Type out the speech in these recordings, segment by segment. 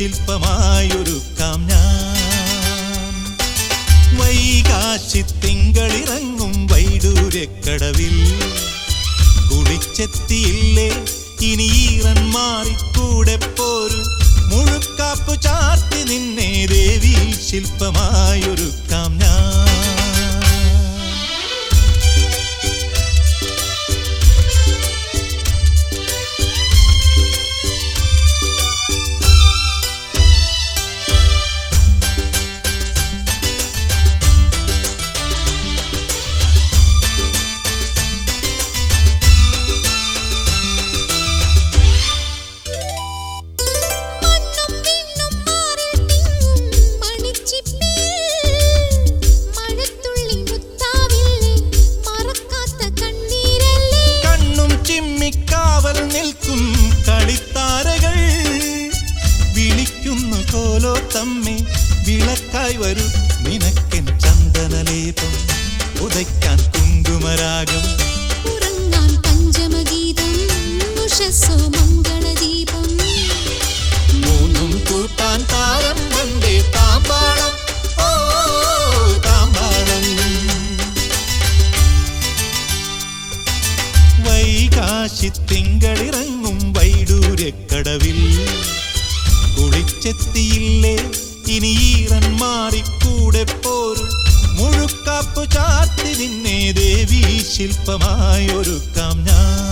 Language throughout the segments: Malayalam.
ശില്പമായൊരുക്കാം ഞാൻ വൈകാശി തിങ്കളിറങ്ങും വൈഡൂര്യക്കടവിൽ കുളിച്ചെത്തിയില്ലേ ഇനി ഈറൻ മാറിക്കൂടെ പോരും മുഴുക്കാപ്പു ചാർത്തി നിന്നെ ദേവി ശില്പമായൊരുക്കാം ഞാൻ മണ്ണും വിണ്ണും മാറിൽ തിങ്ങും മണിച്ചിപ്പിൽ മഴത്തുള്ളി മുത്താവില്ലേ മറക്കാത്ത കണ്ണീരല്ലേ കണ്ണും ചിമ്മിക്കാവൽ നിൽക്കും കളിത്താരകൾ വിളിക്കുന്നു കോലോ തമ്മി വിളക്കായി വരൂ നിനക്കൻ ചന്ദനലേപം ഉദയ്ക്കാൻ കുങ്കുമരാഗം ഉറങ്ങാൻ പഞ്ചമഗീതം ഉഷസ്സോ മംഗളദീപം മൂന്നും കൂട്ടാൻ താരം കണ്ടേ താമ്പാളം ഓ താമ്പാളം വൈകാശി തിങ്കളിറങ്ങും വൈഡൂര്യക്കടവിൽ കുളിച്ചെത്തിയില്ലേ ഇനി ഈറൻ മാറിക്കൂടെ പോരും മുഴുക്കാപ്പു ചാർത്തി നിന്നെ ദേവി ശില്പമായൊരുക്കാം ഞാൻ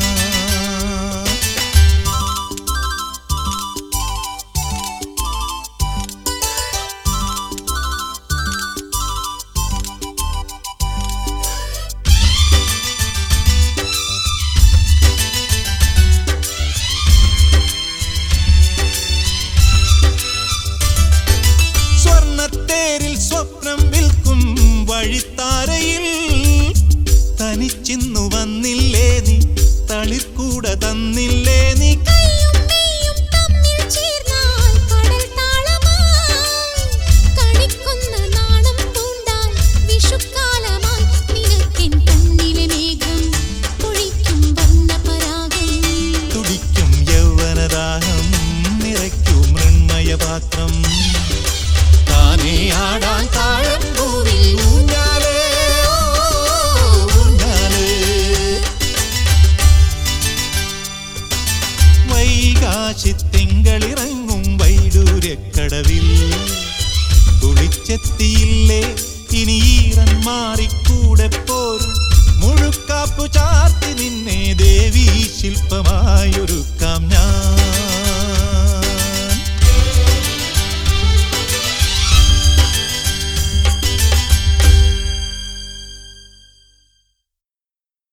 സ്വർണത്തേരിൽ സ്വപ്നം വിൽക്കും വഴിത്താരയിൽ തനിച്ചിന്നു വന്നില്ലേ നീ തളിർക്കൂട തന്നില്ലേ നീ കൈ